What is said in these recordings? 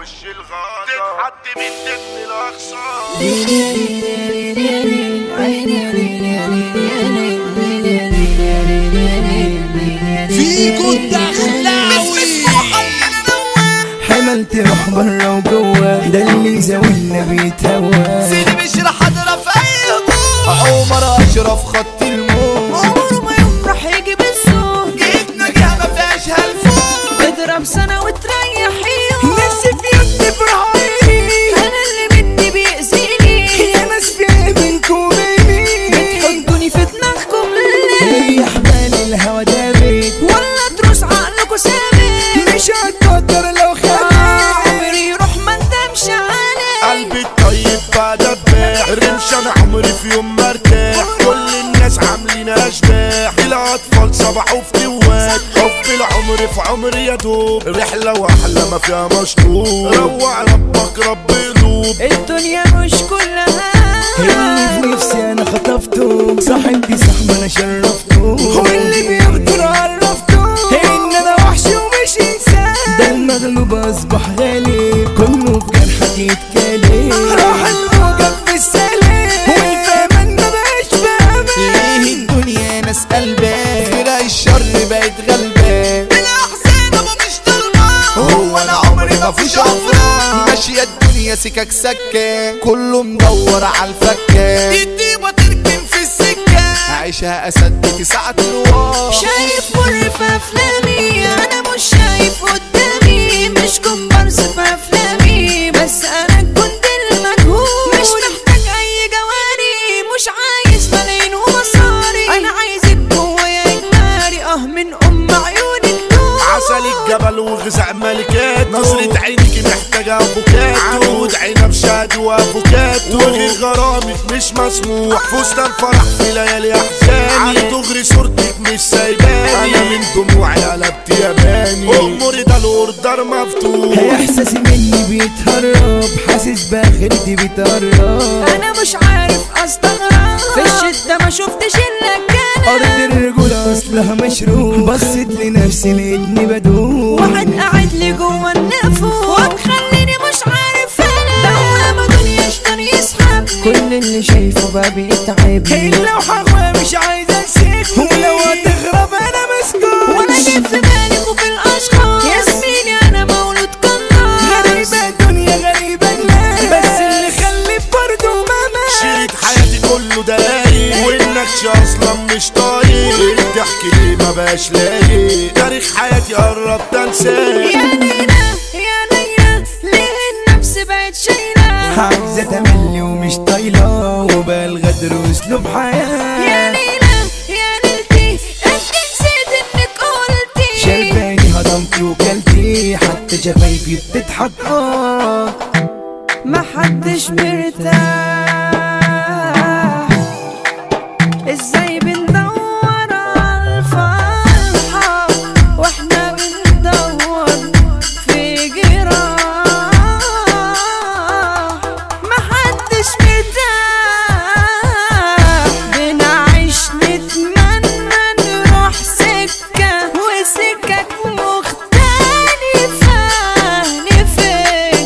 وش الغاضة تتحط من ضمن الأقصى فيكو الدخلاوي حملت روح برا وجوا ده اللي زاولنا بيتهوى سيدي مش رح اضرب في اي هجوم عمر اشرف خط الموت عمره ما يوم راح يجي بالسوق جبنا جهه ما فيهاش هلفوت اضرب سنة وتريح يوم نفسي في يد ابراهيم انا اللي بدي بيأذيني يا ناس في منكم مين تحطوني في دماغكم ليه هي حبال الهوى دابت ولا تروس عقلكوا ثابت مش هتقدر لو خدت عمري يروح ما ندمش عليه قلبي الطيب بعد اباح رمش انا عمري في يوم ما ارتاح كل الناس عاملين اشباح الاطفال صبحوا في توات حب العمر في عمري يا دوب رحله واحلى ما فيها مشطوب روع ربك رب قلوب الدنيا مش كلها اللي في نفسي انا خطفته صاحبي صاحب انا شرفته هو اللي بيغدر عرفته ان انا وحش ومش انسان ده المغلوب اصبح غالي كله في جرحك يتكلم راح الموجب في السلام والفهمان ما بقاش ليه فاهم الدنيا ناس قلبان فرق الشر بقت غلبان الاحزان ابو مش طلبان هو انا عمري ما فيش افراد ماشيه الدنيا سكك سكان كله مدور على الفكان الطيبه تركن في السكه عيشها اسد تسعة الواح شايف مر في افلامي انا مش شايف قدامي مش كومبارس في افلامي بس انا كنت المجهول مش محتاج اي جواري مش عايز ملايين ومصاري انا عايزك جوايا اجمالي اه من ام عيونك دول عسل الجبل وغذاء ملكات نظرة عينك محتاجة افوكاتو عود عنب شاد وافوكاتو وغير غرامك مش مسموح فستان فرح في ليالي احزاني دغري صورتك مش سايباني انا من دموعي قلبت ياباني اموري ده الاوردر مفتوح احساسي مني بيتهرب حاسس باخرتي بيتقرب انا مش عارف استغرب في الشدة ما شفتش الا ارض الجنة الرجولة اصلها مشروب بصيت لنفسي لقيتني بدوب واحد قاعد لي جوه النافوخ ومخليني مش عارف انا دوامة دنيا شيطان يسحب كل اللي شايفه بقى بيتعب الا وحقوى مش عايز انسيك ولو هتغرب انا مسكوت وانا جيت في بالك وفي الاشخاص يا زميلي انا مولود قناص غريبة الدنيا غريبة الناس بس اللي خلي برضه ماما شريط حياتي كله دقايق وانكش اصلا مش طايق الضحك ليه ما بقاش لايق تاريخ حياتي قربت انساه يا ليلى يا ليلى ليه النفس بقت شايلة عايزة تملي ومش طايلة وبقى الغدر واسلوب يا حياة ليلى يا ليلتي انت نسيت انك قلتي شرباني هضمتي وكلتي حتى شفايفي بتضحك اه محدش مرتاح ازاي بندور على الفرحة واحنا بندور في جراح محدش مرتاح بنعيش نتمنى نروح سكة وسكك مختلفة لفين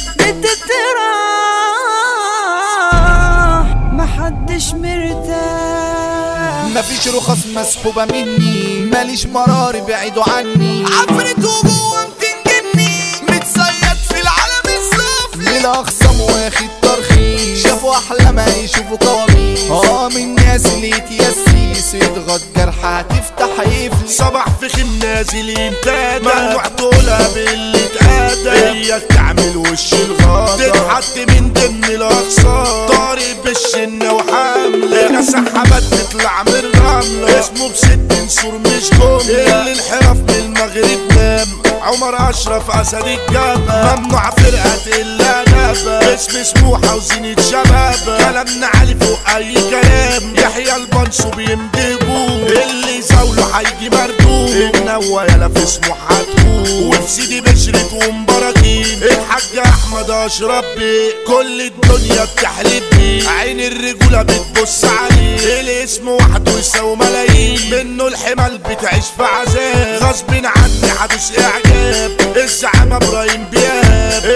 بتتراح محدش مرتاح مفيش رخص مسحوبة مني ماليش مراري بعيدوا عني عفرت وجوه بتنجني متصيد في العالم السفلي للأخصام واخد ترخيص شافوا أحلى ما يشوفوا قواميس اه من ناس اللي يتيسيس يضغط جرح هتفتح يفلس صباح في خيم نازل يمتاد ممنوع تقولها باللي اتقادى اياك تعمل وش الغاضة تتحط من ضمن الاقساط طارق بالشنة وحملة ناس سحبات تطلع من الرملة اسمه بست نسور مش جملة اللي انحرف من المغرب نام عمر اشرف اسد الجبل ممنوع فرقة الا نبا اسم سموحة وزينة شباب كلامنا عالي فوق اي كلام يحيى البنصو بيندبوا اللي زاوله هيجي مردود النوا يالا في اسمه هتقول وفي سيدي بشرة ومبراكين الحاج احمد اشرف بيه كل الدنيا بتحلف بيه عين الرجولة بتبص عليه الاسم وحده يساوي ملايين منه الحمل بتعيش في عذاب غصب عني حدوث اعجاب الزعامة ابراهيم بياب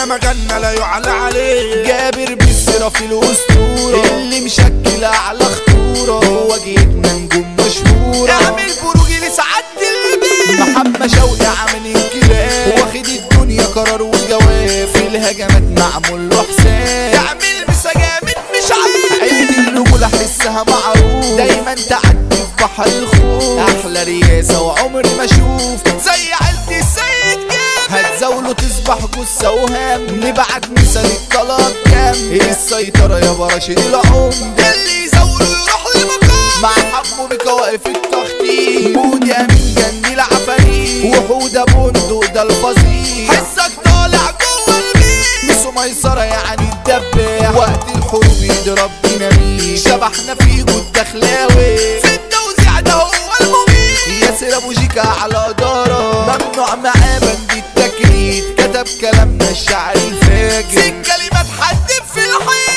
مجالنا لا يعلى عليه جابر بالسيرة في الأسطورة اللي مشكل أعلى خطورة هو جيتنا نجوم مشهورة اعمل بروجي لسعادة البيت محمد شوقي عامل انكلاب واخد الدنيا قرار وجواب في الهجمات معمول له حساب اعمل مسا جامد مش عيب عيد الرجولة حسها معروف دايما تعدي في بحر الخوف احلى رياسة وعمري ما اشوف زي عيلتي السيد جابر هتزاوله تصبح جثة وهام نبعت مثال الطلاق كام السيطرة يا براشد العمر اللي يزاوله يروح لمكان مع حمو بكواقف التخطيط بودي امين جني العفاريت وحودة بندق ده الفظيع حسك طالع جوه البيت مسو ميسرة يعني الدباح وقت الحروب يضرب ديناميت شبحنا فيه الدخلاوي في التوزيع ده هو المميت ياسر ابو جيكا على اداره ممنوع معاه بند التكريت كتب كلامنا الشعر الفاجر في الكلمات حد في الحيط